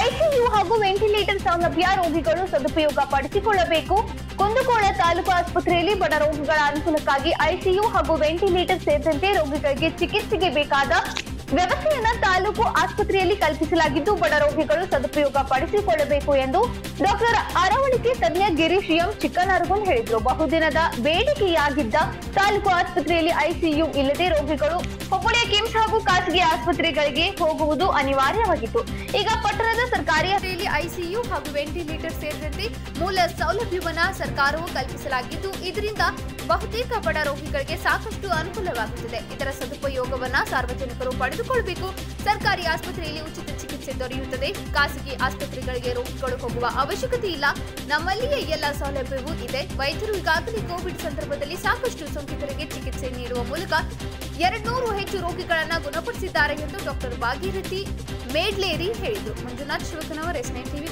ICU ಹಾಗೂ ventilator ಸೌಲಭ್ಯ ರೋಗಿಗಳು ಸದುಪಯೋಗ ಪಡಿಸಿಕೊಳ್ಳಬೇಕು ಕುಂದಗೋಳ ತಾಲೂಕು ಆಸ್ಪತ್ರೆಯಲ್ಲಿ ಬಡ ರೋಗಿಗಳ ಅನುಕೂಲಕ್ಕಾಗಿ ಐಸಿಯು ಹಾಗೂ ವೆಂಟಿಲೇಟರ್ ಸೇರಿದಂತೆ ರೋಗಿಗಳಿಗೆ ಚಿಕಿತ್ಸೆಗೆ ಬೇಕಾದ ವ್ಯವಸ್ಥೆಯನ್ನ ತಾಲೂಕು ಆಸ್ಪತ್ರೆಯಲ್ಲಿ ಕಲ್ಪಿಸಲಾಗಿದ್ದು ಬಡ ರೋಗಿಗಳು ಸದುಪಯೋಗ ಪಡಿಸಿಕೊಳ್ಳಬೇಕು ಎಂದು ಡಾಕ್ಟರ್ ಅರವಳಿಕೆ ತಜ್ಞ ಗಿರೀಶ್ ಎಂ ಚಿಕ್ಕನರಗುನ್ ಹೇಳಿದ್ರು ಬಹುದಿನದ ಬೇಡಿಕೆಯಾಗಿದ್ದ ತಾಲೂಕು ಆಸ್ಪತ್ರೆಯಲ್ಲಿ ಐಸಿಯು ಇಲ್ಲದೆ ರೋಗಿಗಳು ಹುಬ್ಬಳ್ಳಿಯ ಕಿಮ್ಸ್ ಹಾಗೂ ಖಾಸಗಿ ಆಸ್ಪತ್ರೆಗಳಿಗೆ ಹೋಗುವುದು ಅನಿವಾರ್ಯವಾಗಿತ್ತು ಈಗ ಪಟ್ಟಣದ ಸರ್ಕಾರಿ ಆಸ್ಪತ್ರೆಯಲ್ಲಿ ಐಸಿಯು ಹಾಗೂ ವೆಂಟಿಲೇಟರ್ ಸೇರಿದಂತೆ ಮೂಲ ಸೌಲಭ್ಯವನ್ನ ಸರ್ಕಾರವು ಕಲ್ಪಿಸಲಾಗಿದ್ದು ಇದರಿಂದ ಬಹುತೇಕ ಬಡ ರೋಗಿಗಳಿಗೆ ಸಾಕಷ್ಟು ಅನುಕೂಲವಾಗುತ್ತಿದೆ ಇದರ ಸದುಪಯೋಗವನ್ನ ಸಾರ್ವಜನಿಕರು ಪಡೆದುಕೊಳ್ಳಬೇಕು ಸರ್ಕಾರಿ ಆಸ್ಪತ್ರೆಯಲ್ಲಿ ಉಚಿತ ಚಿಕಿತ್ಸೆ ದೊರೆಯುತ್ತದೆ ಖಾಸಗಿ ಆಸ್ಪತ್ರೆಗಳಿಗೆ ರೋಗಿಗಳು ಹೋಗುವ ಅವಶ್ಯಕತೆ ಇಲ್ಲ ನಮ್ಮಲ್ಲಿಯೇ ಎಲ್ಲ ಸೌಲಭ್ಯವೂ ಇದೆ ವೈದ್ಯರು ಈಗಾಗಲೇ ಕೋವಿಡ್ ಸಂದರ್ಭದಲ್ಲಿ ಸಾಕಷ್ಟು ಸೋಂಕಿತರಿಗೆ ಚಿಕಿತ್ಸೆ ನೀಡುವ ಮೂಲಕ ಎರಡ್ನೂರು ಹೆಚ್ಚು ರೋಗಿಗಳನ್ನ ಗುಣಪಡಿಸಿದ್ದಾರೆ ಎಂದು ಡಾಕ್ಟರ್ ಭಾಗೀರಥಿ ಮೇಡ್ಲೇರಿ ಹೇಳಿದರು ಮಂಜುನಾಥ್ ಶಿವಕನವರ್ ಎಸ್ ಟಿವಿ